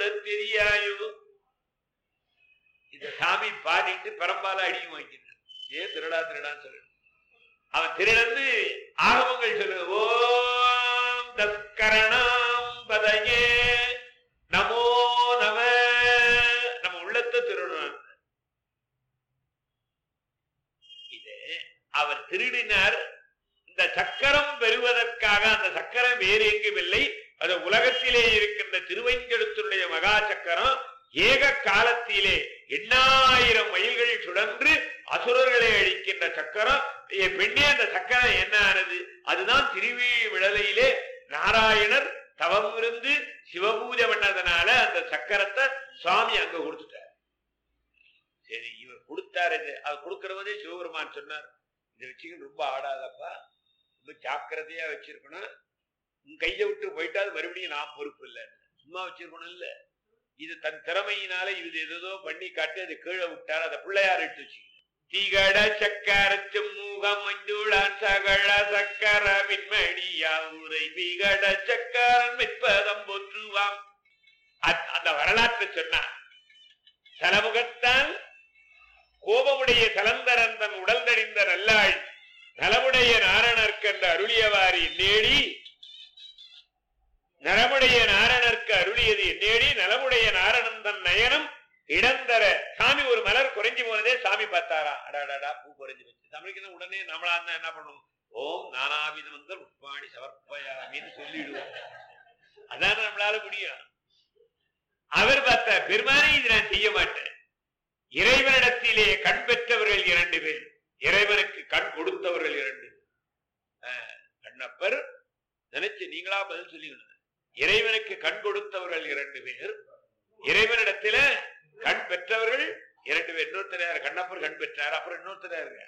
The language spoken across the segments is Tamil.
கொண்ட தெரியாயோ இந்த சாமி பாடிட்டு பெரம்பால அடியும் வாங்கிட்டு ஏன் திருடா திருடான்னு சொல்லு அவன் திருடந்து ஆகமங்கள் சொல்லு ஓம் தஸ்கரணாம் பதயே நமோ நம நம்ம உள்ளத்தை திருடணும் இது அவர் திருடினார் இந்த சக்கரம் பெறுவதற்காக அந்த சக்கரம் வேறு எங்கும் இல்லை அது உலகத்திலே இருக்கின்ற திருவைங்கெழுத்துடைய மகா சக்கரம் ஏக காலத்திலே எண்ணாயிரம் மைல்கள் சுழன்று அசுரர்களை அழிக்கின்ற சக்கரம் ஏ பெண்ணே அந்த சக்கரம் என்ன ஆனது அதுதான் திருவி விடலையிலே நாராயணர் தவம் இருந்து சிவபூஜை பண்ணதுனால அந்த சக்கரத்தை சுவாமி அங்க கொடுத்துட்டார் சரி இவர் கொடுத்தாரு இது அவர் கொடுக்கறவதே சிவபெருமான் சொன்னார் இதை வச்சுக்கிட்டு ரொம்ப ஆடாதப்பா ரொம்ப ஜாக்கிரதையா வச்சிருக்கணும் உன் கையை விட்டு போயிட்டா அது மறுபடியும் நான் பொறுப்பு இல்லை சும்மா வச்சிருக்கணும் இல்ல இது தன் திறமையினால இது ஏதோ பண்ணி காட்டி அது கீழே விட்டார் அதை பிள்ளையார் எடுத்து வச்சு திகட சக்கர செம்மூகம் மஞ்சுளான் சகல சக்கர விண்மணியா உரை விகட சக்கரன் மிற்பதம் போற்றுவாம் அ- அந்த வரலாற்றை சொன்னார் சலமுகத்தான் கோபமுடைய சலந்தரன் தன் உடல் தடிந்த நல்லாள் நலமுடைய நாரணர்க்கென்ற அருளியவாரி நேடி நலமுடைய நாரணர்க்கு அருளியது நேடி நலமுடைய நாரணன் தன் நயனம் இடந்தர சாமி ஒரு மலர் குறைஞ்சு போனதே சாமி பார்த்தாரா அடாடாடா பூ குறைஞ்சு வச்சு தமிழுக்கு உடனே நம்மளா இருந்தா என்ன பண்ணும் ஓம் நானாவித வந்தல் உட்பாணி சமர்ப்பயாமின்னு சொல்லிடுவோம் அதான் நம்மளால முடியும் அவர் பார்த்த பெருமானே இது நான் செய்ய மாட்டேன் இறைவனிடத்திலே கண் பெற்றவர்கள் இரண்டு பேர் இறைவனுக்கு கண் கொடுத்தவர்கள் இரண்டு ஆஹ், கண்ணப்பர் நினைச்சு நீங்களா பதில் சொல்லிக்கணும் இறைவனுக்கு கண் கொடுத்தவர்கள் இரண்டு பேர் இறைவனிடத்தில கண் பெற்றவர்கள் இரண்டு பேர் இன்னொருத்தர் யார் கண்ணப்பர் கண் பெற்றார் அப்புறம் இன்னொருத்தர் யாருங்க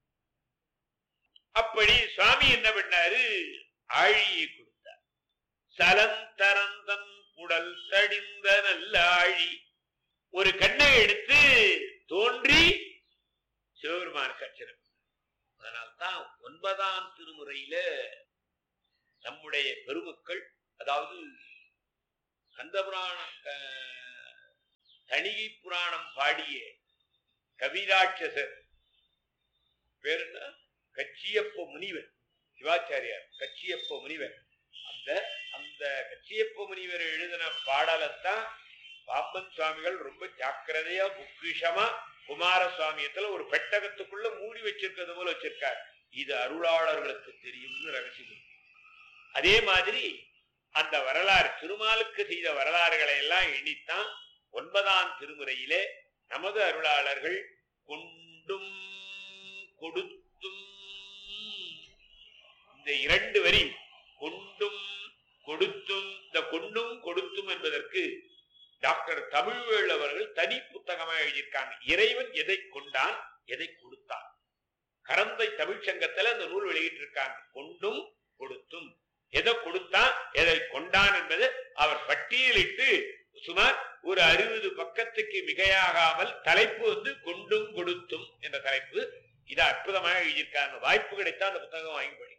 அப்படி சுவாமி என்ன பண்ணாரு ஆழியை கொடுத்தார் சலந்தரந்தன் உடல் தடிந்த நல்ல ஆழி ஒரு கண்ணை எடுத்து தோன்றி சிவபெருமானுக்கு அர்ச்சனை பண்ணார். அதனால்தான் ஒன்பதாம் திருமுறையில நம்முடைய பெருமக்கள் அதாவது கந்தபுராண அஹ், தணிகை புராணம் பாடிய கவிராட்சசர் பேர் என்ன கச்சியப்ப முனிவர் சிவாச்சாரியார் கச்சியப்ப முனிவர் அந்த அந்த கச்சியப்ப முனிவர் எழுதின பாடலைத்தான் பாம்பன் சுவாமிகள் ரொம்ப ஜாக்கிரதையா பொக்கிஷமா குமார சுவாமியத்துல ஒரு பெட்டகத்துக்குள்ள மூடி வச்சிருக்கிறது போல வச்சிருக்கார் இது அருளாளர்களுக்கு தெரியும்னு ரகசியம் அதே மாதிரி அந்த வரலாறு திருமாலுக்கு செய்த வரலாறுகளை எல்லாம் எண்ணித்தான் ஒன்பதாம் திருமுறையிலே நமது அருளாளர்கள் கொண்டும் கொடுத்தும் இந்த இரண்டு வரி கொண்டும் கொடுத்தும் இந்த கொண்டும் கொடுத்தும் என்பதற்கு டாக்டர் தமிழ்வேள் அவர்கள் தனி புத்தகமாக எழுதியிருக்காங்க இறைவன் எதை கொண்டான் எதை கொடுத்தான் கரந்தை தமிழ்ச் சங்கத்துல அந்த நூல் வெளியிட்டு இருக்காங்க கொண்டும் கொடுத்தும் எதை கொடுத்தான் எதை கொண்டான் என்பது அவர் பட்டியலிட்டு சுமார் ஒரு அறுபது பக்கத்துக்கு மிகையாகாமல் தலைப்பு வந்து கொண்டும் கொடுத்தும் என்ற தலைப்பு இதை அற்புதமாக எழுதியிருக்காங்க வாய்ப்பு கிடைத்தா அந்த புத்தகம் வாங்கி படி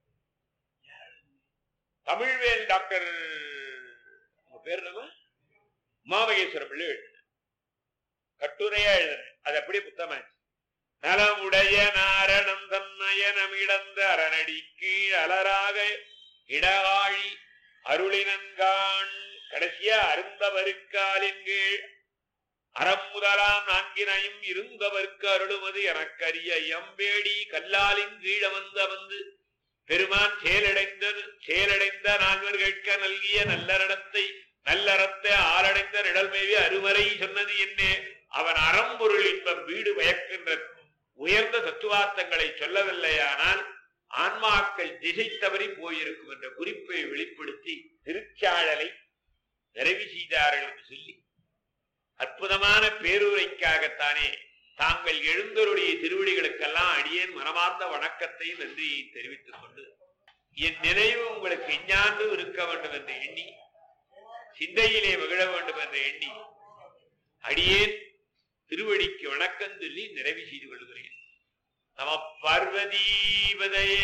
தமிழ்வேல் டாக்டர் உங்க பேர் நம்ம உமாமகேஸ்வர பிள்ளை எழுதின கட்டுரையா எழுதின அது அப்படியே புத்தகமாச்சு நலமுடைய நாரணம் தன்னயனமிடந்த அரணடி கீழ் அலராக இடவாழி அருளினன்கான் கடைசியா அருந்தவருக்காலின் கீழ் அறம் முதலாம் நான்கினையும் இருந்தவர்க்கு அருளுமது எனக்கரிய எம்பேடி கல்லாலின் கீழ வந்து வந்து பெருமான் செயலடைந்த செயலடைந்த நால்வர் கேட்க நல்கிய நல்லறடத்தை நல்லறத்தை ஆரடைந்த நிழல்மேவி அருமறை சொன்னது என்னே அவன் அறம்பொருள் இன்பம் வீடு பயக்கின்ற உயர்ந்த தத்துவார்த்தங்களை சொல்லவில்லையானால் ஆன்மாக்கள் திசை தவறி போயிருக்கும் என்ற குறிப்பை வெளிப்படுத்தி திருச்சாழலை நிறைவு செய்தார்கள் என்று சொல்லி அற்புதமான பேருரைக்காகத்தானே தாங்கள் எழுந்தருடைய திருவடிகளுக்கெல்லாம் அடியேன் மனமார்ந்த வணக்கத்தையும் நன்றியை தெரிவித்துக் கொண்டு என் நினைவு உங்களுக்கு எஞ்ஞாண்டு இருக்க வேண்டும் என்று எண்ணி சிந்தையிலே மகிழ வேண்டும் என்று எண்ணி அடியேன் திருவடிக்கு வணக்கம் சொல்லி நிறைவு செய்து கொள்கிறேன் நம பார்வதீபதையே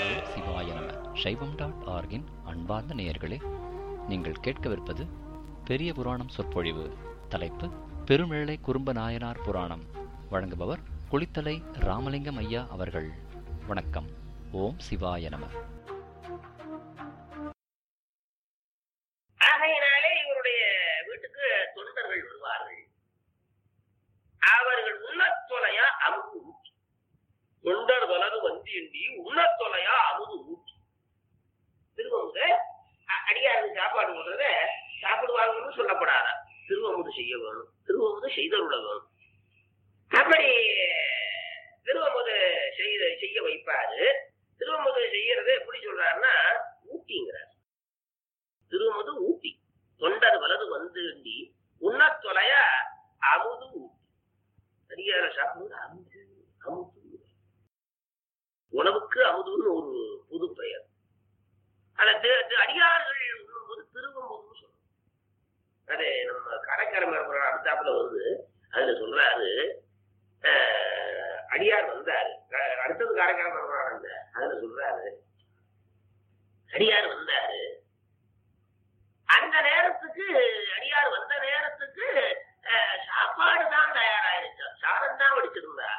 சிவாய நம சைவம் டாட் ஆர்கின் அன்பார்ந்த நேயர்களே நீங்கள் கேட்கவிருப்பது பெரிய புராணம் சொற்பொழிவு தலைப்பு பெருமிழலை குறும்ப நாயனார் புராணம் வழங்குபவர் குளித்தலை ராமலிங்கம் ஐயா அவர்கள் வணக்கம் ஓம் சிவாய நம ஆகையினாலே இவருடைய வீட்டுக்கு தொண்டர்கள் வருவார்கள் அவர்கள் உண்ணத்தொலையா அமுது ஊட்டி தொண்டர் வலது வந்தியண்டி உண்ணத்தொலையா அமுது ஊட்டி திருவமுது அ- அடியாருக்கு சாப்பாடு போடுறத சாப்பிடுவாங்கன்னு சொல்லப்படாத திருவமுது செய்ய வேணும் திருவமுது செய்தருள வேணும் அப்படி திருவமுது செய்த செய்ய வைப்பாரு திருவமுது செய்யறது எப்படி சொல்றாருன்னா ஊட்டிங்கிறார் திருமுது ஊட்டி தொண்டர் வலது வந்துண்டி உண்ணத் தொலைய அமுது ஊட்டி சரியான சாப்பிடுவது அமுது அமுது உணவுக்கு அமுதுன்னு ஒரு புது பெயர் ஆனா தி- தி- அடியார்கள் உண்ணும்போது திருவமுதுன்னு சொல்றோம் அது நம்ம கடைக்கார மரபுறம் அடுத்தாப்புல வருது அதுல சொல்றாரு அஹ், அடியார் வந்தாரு க- அடுத்தது காரைக்கார மரபுறம் அந்த அதுல சொல்றாரு அடியார் வந்தாரு அந்த நேரத்துக்கு அடியார் வந்த நேரத்துக்கு அஹ், சாப்பாடு தான் தயாராயிருச்சு சாதம் தான் வடிச்சிருந்தா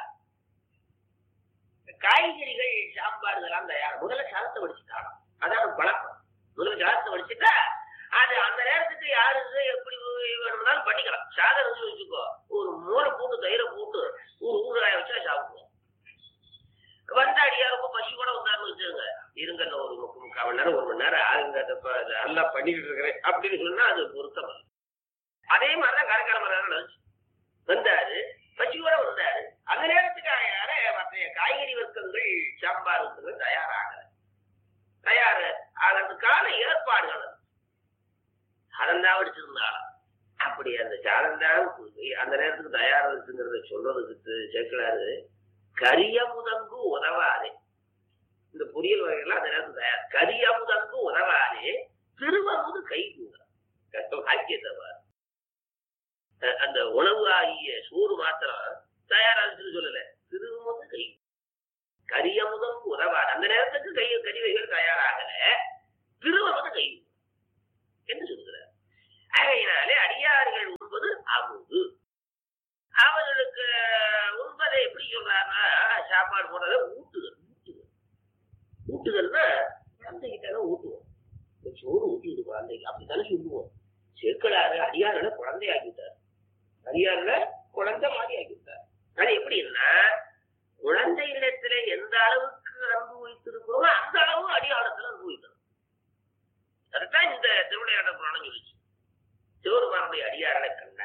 காய்கறிகள் சாம்பார் இதெல்லாம் தயார் முதல்ல சாதத்தை வடிச்சுட்டாங்க அதான் பழக்கம் முதல்ல சாதத்தை வடிச்சுட்டா அது அந்த நேரத்துக்கு யாருக்கு எப்படி வேணும்னாலும் பண்ணிக்கலாம் சாதம் வச்சு வச்சுக்கோ ஒரு மோரை போட்டு தயிரை போட்டு ஒரு ஊறுகாய வச்சா சாப்பிடுவோம் வந்த அடியாருக்கு பசி கூட வந்தாருன்னு வச்சுருங்க இருங்க இன்னும் ஒரு முக்கு முக்கால் மணி நேரம் ஒரு மணி நேரம் ஆகுங்க அதை இப்ப அதை நல்லா பண்ணிக்கிட்டு இருக்கிறேன் அப்படின்னு சொன்னா அது பொருத்தம் இல்லை. அதே மாதிரிதான் கரக்கார மரம் நடந்துச்சு வந்தாரு பசியோட வந்தாரு அந்த நேரத்துக்கு யார மற்ற காய்கறி வர்க்கங்கள் சாம்பார் வர்க்கங்கள் தயாராகல தயார் ஆகிறதுக்கான ஏற்பாடுகள் சாதந்தான் வடிச்சிருந்தாலும் அப்படி அந்த சாதந்தான் அந்த நேரத்துக்கு தயாரா இருக்குங்கிறத சொல்றதுக்கு சேர்க்கலாரு கரியமுதங்கு உதவாதே இந்த பொரியல் வகைகள்லாம் அந்த நேரத்துக்கு தயார் கரியமுதங்கு உதவாதே திருவமுது கை வாக்கியத்தை பாரு. அஹ் அந்த உணவு ஆகிய சோறு மாத்திரம் தயாராச்சுன்னு சொல்லல திருவமுது கை கரியமுதம் உதவாது அந்த நேரத்துக்கு கை கறிவைகள் தயாராகல திருவமுது கை என்று சொல்கிறார் ஆகையினாலே அடியார்கள் உண்பது அமுது அவர்களுக்கு உண்பதை எப்படி சொல்றாருன்னா சாப்பாடு போடுறத ஊட்டுதல் ஊட்டுதல் ஊட்டுதல்னா குழந்தைகிட்ட ஊட்டுவோம் இந்த சோறு ஊட்டிடுது குழந்தைக்கு அப்படித்தானே சொல்லுவோம் சேக்கலாறு அடியாரோட குழந்தை ஆக்கிட்டார் அடியாரோட குழந்தை மாதிரி ஆக்கிட்டார் அது எப்படின்னா குழந்தையிடத்துல எந்த அளவுக்கு அன்பு வைத்திருக்கிறோமோ அந்த அளவு அடியாரத்துல அன்பு வைக்கணும் அதுதான் இந்த திருவிளையாட புராணம் சொல்லிச்சு சிவருமானுடைய அடியாரனை கண்ட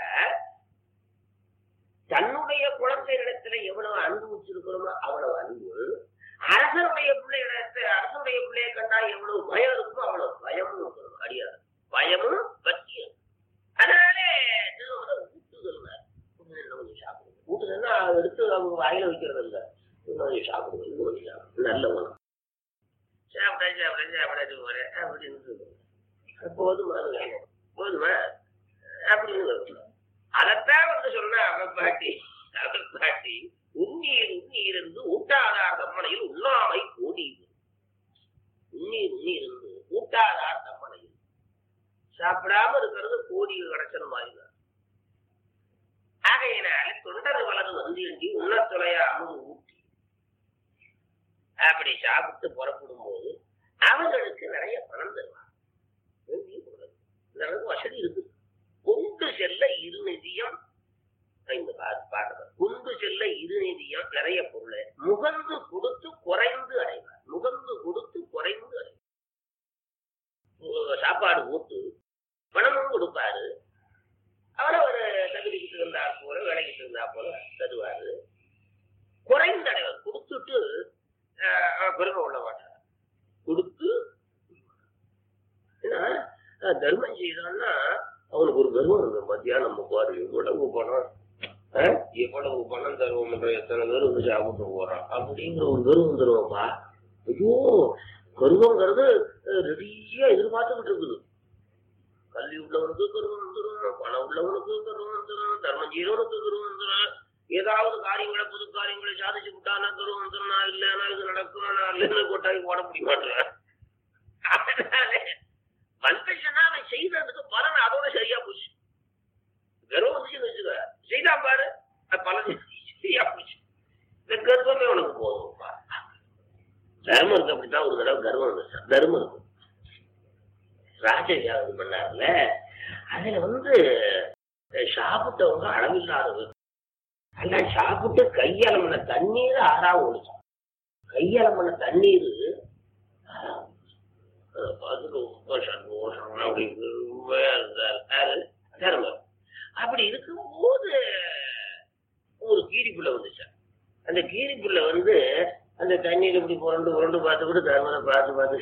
தன்னுடைய குழந்தைகளிடத்துல எவ்வளவு அன்பு வச்சிருக்கிறோமோ அவ்வளவு அன்பு அரசனுடைய பிள்ளைகளிடத்து அரசனுடைய பிள்ளையை கண்டா எவ்வளவு பயம் இருக்குமோ அவ்வளவு பயமும் இருக்கணும் அடியார் பயமும் பக்தியும் அதனாலே திருவிழா ஊட்டுதல் கொஞ்சம் சாப்பிடுங்க ஊட்டுதல்னா எடுத்து அவங்க வாயில வைக்கிறது இல்லை இன்னும் கொஞ்சம் சாப்பிடுங்க இன்னும் கொஞ்சம் சாப்பிடுங்க நல்ல உணவு சாப்பிட்டா சாப்பிட சாப்பிடாது போறேன் அப்படின்னு சொல்லுங்க போதுமா போதுமா அப்படின்னு சொல்லுங்க அதைத்தான் வந்து சொன்ன அவன் பாட்டி அவன் பாட்டி உண்ணீர் உண்ணீர் இருந்து ஊட்டாதார் தம்மனையில் உண்ணாமை கோடி உண்ணீர் உண்ணீர் இருந்து ஊட்டாதார் தம்மனையில் சாப்பிடாம இருக்கிறது கோடி கிடைச்சல் மாதிரி தான் ஆகையினால தொண்டர் வலது வந்து எண்டி உண்ணத்துறைய அமுது ஊட்டி அப்படி சாப்பிட்டு புறப்படும் போது அவர்களுக்கு நிறைய பணம் தருவாங்க வேண்டிய பொருள். இந்த அளவுக்கு வசதி இருக்கு கொண்டு செல்ல இருநிதியம் இந்த பா- பாட்டு கொண்டு செல்ல இருநிதியம் நிறைய பொருள் முகந்து கொடுத்து குறைந்து அடைவார் முகந்து கொடுத்து குறைந்து அடைவார் உ- சாப்பாடு போட்டு பணமும் கொடுப்பாரு அவரை ஒரு தகுதிக்கு இருந்தா போல வேலைக்கு இருந்தா போல தருவாரு குறைந்த அடைவார் கொடுத்துட்டு அஹ், அவர் பெருமை உள்ள மாட்டார் கொடுத்து ஏன்னா அஹ், தர்மம் செய்தான்னா அவனுக்கு ஒரு கர்வம் இருக்கும் மத்தியானம் நம்ம பாரு எவ்வளவு பணம் அஹ், எவ்வளவு பணம் தருவோம் எத்தனை பேர் வந்து சாப்பிட்டு போறான் அப்படிங்கிற ஒரு கர்வம் தருவோம்ப்பா ஐயோ கர்வங்கிறது ரெடியா எதிர்பார்த்துக்கிட்டு இருக்குது கல்வி உள்ளவனுக்கு கருவம் வந்துடும் பணம் உள்ளவனுக்கு கருவம் வந்துடும் தர்மம் செய்யறவனுக்கு கருவம் வந்துடும் ஏதாவது காரியங்களை புது காரியங்களை சாதிச்சு விட்டானா கருவம் வந்துடும் நான் இல்லைன்னா இது நடக்கும் நான் இல்லைன்னு கொட்டாய் போட முடிய மாட்டேன் அதனால வந்துச்சுன்னா அவன் செய்ததுக்கு பலன் அதோட சரியா போச்சு சிரிச்சான் பாரு அது பல சிரியா போச்சு இந்த கர்வமே உனக்கு போதும்ப்பா தர்மருக்கு அப்படித்தான் ஒரு தடவை கர்வம் வந்துச்சு தர்மம் இருக்கு ராஜ யாகம் பண்ணார்ல அதுல வந்து அஹ், சாப்பிட்டவங்க அளவில்லாதது அல்ல சாப்பிட்டு கையலமன தண்ணீர் ஆறா ஓடிச்சான் கையலமன தண்ணீர் ஆறா ஓடுச்சு. அதை பார்த்துட்டு ரொம்ப சந்தோஷம் அப்படி பெருமையா இருந்தார் யாரு? தர்மர் அப்படி இருக்கும்போது ஒரு கீரிப்புள்ள வந்துச்சு அந்த கீரிப்புள்ள வந்து அந்த தண்ணீர் இப்படி புரண்டு புரண்டு பார்த்துக்கிட்டு தர்மரை பார்த்து பார்த்து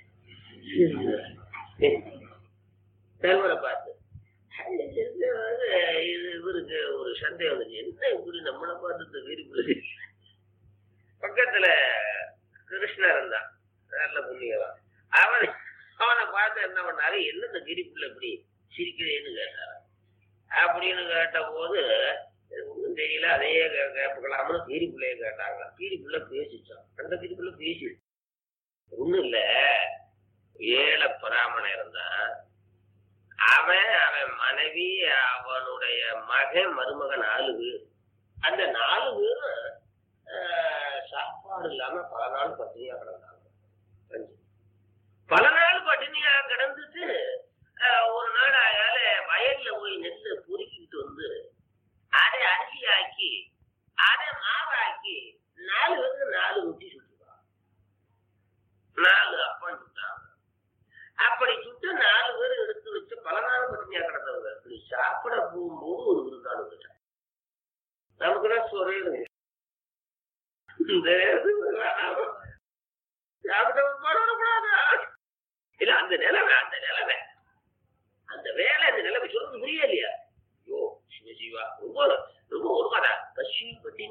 தர்மரை பார்த்து இது வந்து இது இவருக்கு ஒரு சந்தேகம் வந்துச்சு என்ன இப்படி நம்மளை பார்த்து இந்த கீரிப்புள்ள பக்கத்துல கிருஷ்ணர் இருந்தான் நல்ல புண்ணியவா அவன் அவனை பார்த்து என்ன பண்ணாரு என்ன இந்த கிரிப்புள்ள இப்படி சிரிக்கிறேன்னு கேட்டாரு அப்படின்னு கேட்ட போது ஒன்றும் தெரியல அதையே கே- கேட்கலாம்னு கீரிப்புள்ளையே கேட்டாங்க கீரிப்புள்ள பேசிச்சான் அந்த கீரிப்புள்ள பேசி ஒண்ணும் இல்ல ஏழை பிராமணன் இருந்தான் அவன் அவன் மனைவி அவனுடைய மகன் மருமகன் நாலு பேர் அந்த நாலு பேரும் ஆஹ், சாப்பாடு இல்லாம பல நாள் பட்டினியா கிடந்தாங்க அஞ்சு. பல நாள் பட்டினியா கிடந்துட்டு ஆஹ், ஒரு நாள் அயால வயல்ல போய் நெல்லை பொறுக்கிட்டு வந்து அதை அரிசி ஆக்கி அதை மாவாக்கி நாலு பேருக்கு நாலு ரொட்டி சுட்டுருவாங்க நாலு அப்பம் சுட்டாங்க அப்படி சுட்டு நாலு பேர் எடுத்து வச்சு பல நாள் பட்டினியா கிடந்தவங்க இப்படி சாப்பிட போகும்போது ஒரு விருந்தாள் வந்துட்டாங்க நமக்குதான் சொல்றது இந்த இது வேணாம். சாப்பிட்டவங்க பரவாயில்லக்கூடாதா? இல்ல அந்த நிலைமை அந்த நிலைமை அந்த வேலை அந்த நிலைமை சொல்றது புரியலையா ஐயோ சிவ சிவா ரொம்ப ரொம்ப ஒருமாடா பசி பட்டினி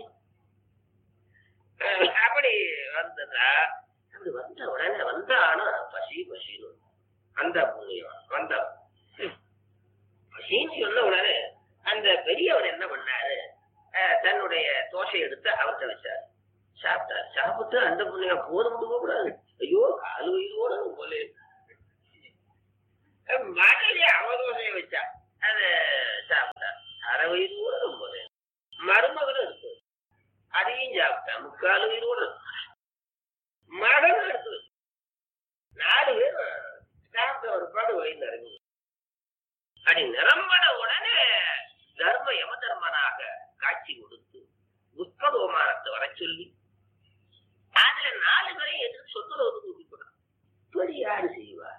அஹ் அப்படி வந்ததா அப்படி வந்த உடனே வந்தானா பசி பசின்னு அந்த புண்ணியம் வந்த பசின்னு சொன்ன உடனே அந்த பெரியவர் என்ன பண்ணாரு அஹ் தன்னுடைய தோசை எடுத்து அவர்கிட்ட வச்சாரு சாப்பிட்டார் சாப்பிட்டு அந்த புண்ணியம் போதும் போக கூடாது ஐயோ கால் உயிரோட போல மனைவி அவ தோசையை வச்சா அத சாப்பிட்டார் அரை உயிரோட போல மருமகனும் இருக்கு அதையும் சாப்பிட்டான் முக்கால் உயிரோட மகனும் எடுத்து வச்சு நாலு பேர் சாப்பிட்ட ஒரு பாடு வயிறு நிறைஞ்சு அடி நிரம்பன உடனே தர்ம யம தர்மனாக காட்சி கொடுத்து புஷ்பகோமானத்தை வர சொல்லி அதுல நாலு பேரையும் எதிர்த்து சொத்துறவுக்கு கூட்டிக்கணும் இப்படி யாரு செய்வா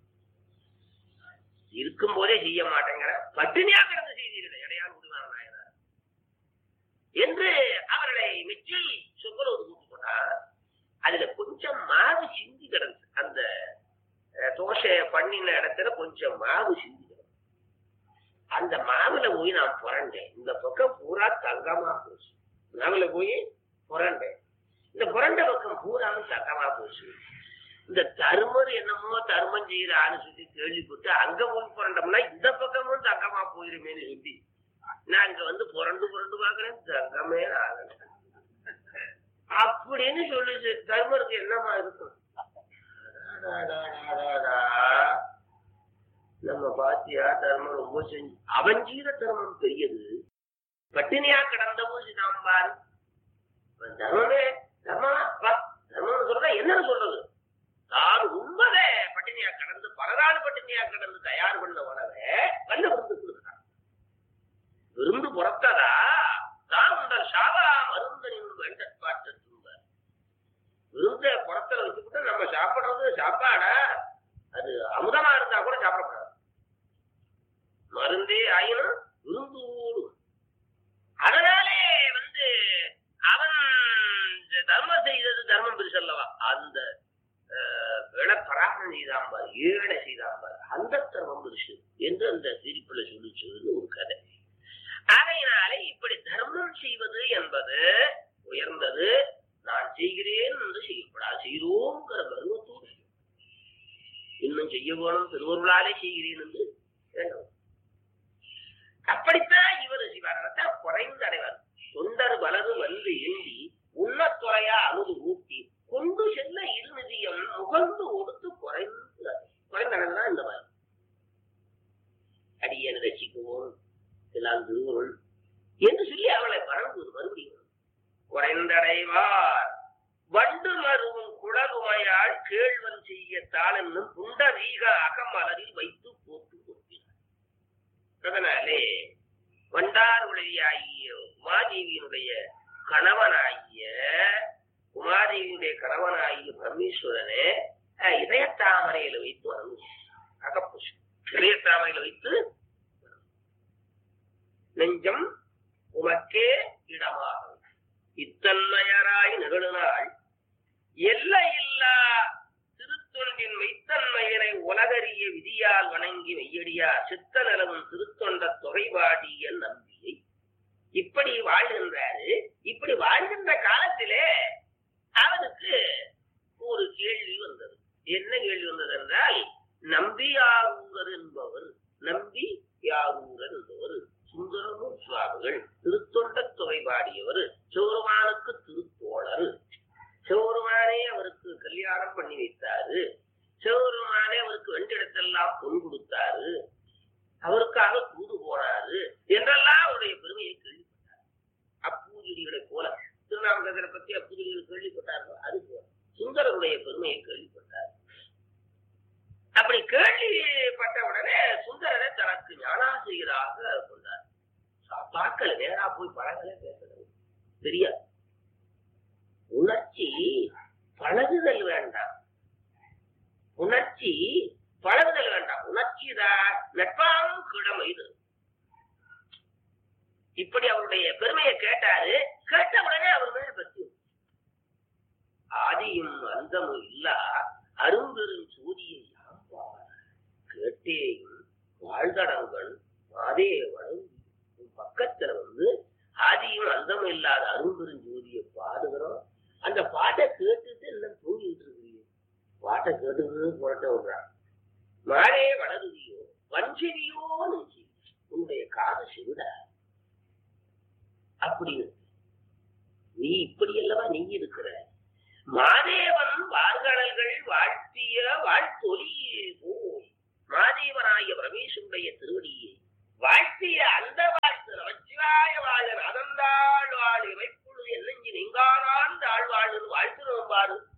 இருக்கும் போதே செய்ய மாட்டேங்கிற பட்டினியா கிடந்து செய்தீர்கள் இடையால் முடிவான நாயனார் என்று அவர்களை மெச்சி சொத்துறவுக்கு கூட்டி போனார் அதுல கொஞ்சம் மாவு சிந்தி கிடந்து அந்த அஹ், தோசையை பண்ணின இடத்துல கொஞ்சம் மாவு சிந்தி கிடந்து அந்த மாவுல போய் நான் புரண்டேன் இந்த பக்கம் பூரா தங்கமா போச்சு மாவுல போய் புரண்டேன் இந்த புரண்ட பக்கம் பூராவும் தங்கமா போச்சு இந்த தருமர் என்னமோ தருமம் செய்யறான்னு சொல்லி கேள்விப்பட்டு அங்க போய் புரண்டோம்னா இந்த பக்கமும் தங்கமா போயிருமேன்னு சொல்லி நான் இங்க வந்து புரண்டு புரண்டு பாக்குறேன் தங்கமே ஆகல அப்படின்னு சொல்லுச்சு தர்மருக்கு என்னமா இருக்கும் அடாடாடாடாடா. நம்ம பாத்தியா தர்மம் ரொம்ப செஞ்சு அவன் செய்த தர்மம் பெரியது பட்டினியா கிடந்த போது நாம் பாரு அவன் தர்மமே தர்மா வா தர்மம்னு சொல்றா என்னன்னு சொல்றது தான் உண்மதே பட்டினியா கடந்து பல நாள் பட்டினியா கடந்து தயார் பண்ண உணவை வல்ல விருந்து கொடுக்கிறான் விருந்து புறத்ததா தான் உங்கள் சாவா மருந்தனின் வேண்டற்பாட்டு துன்ப விருந்த புறத்துல வச்சுக்கிட்டு நம்ம சாப்பிடுறது சாப்பாடா அது அமுதமா இருந்தா கூட சாப்பிடக்கூடாது மருந்தே ஆயினும் விருந்தோடு அதனாலே வந்து அவன் இந்த தர்மம் செய்தது தர்மம் பெருசல்லவா அந்த விளப்பராகணம் செய்தான் பாரு ஏழை செய்தான் பாரு அந்த தர்மம் பெருசு என்று அந்த சிரிப்புல சொல்லிச்சதுன்னு ஒரு கதை ஆகையினாலே இப்படி தர்மம் செய்வது என்பது உயர்ந்தது நான் செய்கிறேன் என்று செய்யக்கூடாது செய்கிறோங்கிற கர்வத்தோடு செய்யணும். இன்னும் செய்ய வேணும் திருவருளாலே செய்கிறேன் என்று வேண்டும் அப்படித்தான் இவர் சிவாரத்தான் குறைந்த அடைவார் தொண்டர் வலது வந்து எண்ணி உண்ணத்துறையா அமுது ஊட்டி கொண்டு செல்ல இருநிதியம் முகந்து ஒடுத்து குறைந்து அடை. குறைந்த அடைதான் இந்த மாதிரி அடியன் ரசிக்குவோம் எல்லாம் திருவுருள் என்று சொல்லி அவளை வணங்குவது மறுபடியும் குறைந்தடைவார் வண்டு மருவும் குழலுமையால் கேழ்வன் செய்ய தாளென்னும் புண்டரீக அகமலரில் வைத்து போட்டு கொடுக்கிறார் அதனாலே வண்டார் உலகியாகிய உமாதேவியினுடைய கணவனாகிய உமாதேவியுடைய கணவனாகிய பரமேஸ்வரனே அஹ், இதயத்தாமரையில வைத்து வணங்கும் அகப்புஷ் இதயத்தாமரையில வைத்து நெஞ்சம் உமக்கே இடமாகும் இத்தன்மையராய் நிகழ்நாள் எல்லையில்லா திருத்தொண்டின் மெய்த்தன்மையனை உலகறிய விதியால் வணங்கி மெய்யடியார் சித்த நிலவும் திருத்தொண்ட தொகைவாடிய நம்பியை இப்படி வாழ்கின்றாரு இப்படி வாழ்கின்ற காலத்திலே அவனுக்கு ஒரு கேள்வி வந்தது என்ன கேள்வி வந்தது என்றால் நம்பியாரூரர் என்பவர் நம்பி யாரூரர் என்பவர் சுந்தரமூர் சுவாமிகள் திருத்தொண்ட தொகை பாடியவர் சிவருமானுக்கு திருத்தோழர் சிவருமானே அவருக்கு கல்யாணம் பண்ணி வைத்தாரு சிவருமானே அவருக்கு வெண்டிடத்தெல்லாம் பொன் கொடுத்தாரு அவருக்காக தூது போனாரு என்றெல்லாம் அவருடைய பெருமையை கேள்விப்பட்டார் அப்பூதிரிகளை போல திருநாமக்கரை பத்தி அப்பூதிரிகள் கேள்விப்பட்டார்கள் அது போல சுந்தரருடைய பெருமையை கேள்விப்பட்டார் அப்படி கேள்விப்பட்ட உடனே சுந்தரரை தனக்கு ஞானாசிரியராக கொண்டார் சா- பார்க்கல நேரா போய் பழகல பேசல தெரியாது உணர்ச்சி பழகுதல் வேண்டாம் உணர்ச்சி பழகுதல் வேண்டாம் உணர்ச்சி தான் நட்பானும் கிழமை இது இப்படி அவருடைய பெருமையை கேட்டாரு கேட்ட உடனே அவர் மேல பற்றி ஆதியும் அந்தமும் இல்லா அரும்பெரும் சூரியை யாம்பார் கேட்டேயும் வாழ்தடங்கள் மாதே வழங்கி உன் பக்கத்துல வந்து ஆதியும் அந்தமும் இல்லாத அரும்பெரும் ஜோதியை பாடுகிறோம் அந்த பாட்டை கேட்டுட்டு என்ன தூங்கிட்டு இருக்கிறீங்க பாட்டை கேட்டுட்டு புரட்ட விடுறான் மாறே வளருவியோ வஞ்சவியோ நெஞ்சி உன்னுடைய காது செவிட அப்படின்னு நீ இப்படி அல்லவா நீ இருக்கிற மாதேவன் வார்கடல்கள் வாழ்த்திய வாழ்த்தொலி போய் மாதேவனாய பரமேஸ்வருடைய திருவடியை வாழ்த்திய அந்த வாழ்த்து நமச்சிவாய வாழன் அதந்தாள் வாழ் இமைப்புழு என்னஞ்சி நீங்காதான் தாழ்வாழ்னு வாழ்த்துறோம் பாரு